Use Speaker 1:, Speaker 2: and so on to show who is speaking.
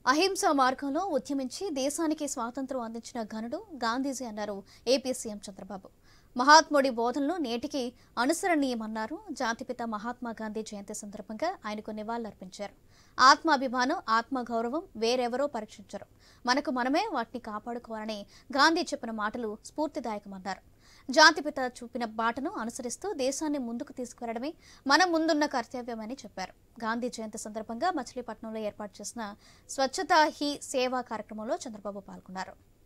Speaker 1: అహింస మార్గంలో ఉద్యమించి దేశానికి స్వాతంత్రం అందించిన ఘనుడు గాంధీజీ అన్నారు ఏపీ సీఎం చంద్రబాబు మహాత్ముడి బోధనలు నేటికి అనుసరణీయమన్నారు జాతిపిత మహాత్మా గాంధీ జయంతి సందర్భంగా ఆయనకు నివాళులర్పించారు ఆత్మాభిమానం ఆత్మగౌరవం వేరెవరో పరీక్షించరు మనకు మనమే వాటిని కాపాడుకోవాలని గాంధీ చెప్పిన మాటలు స్ఫూర్తిదాయకమన్నారు జాతిపిత చూపిన బాటను అనుసరిస్తూ దేశాన్ని ముందుకు తీసుకువెళ్లడమే మన ముందున్న కర్తవ్యమని చెప్పారు గాంధీ జయంతి సందర్భంగా మచిలీపట్నంలో ఏర్పాటు చేసిన స్వచ్ఛతా హీ సేవా కార్యక్రమంలో చంద్రబాబు పాల్గొన్నారు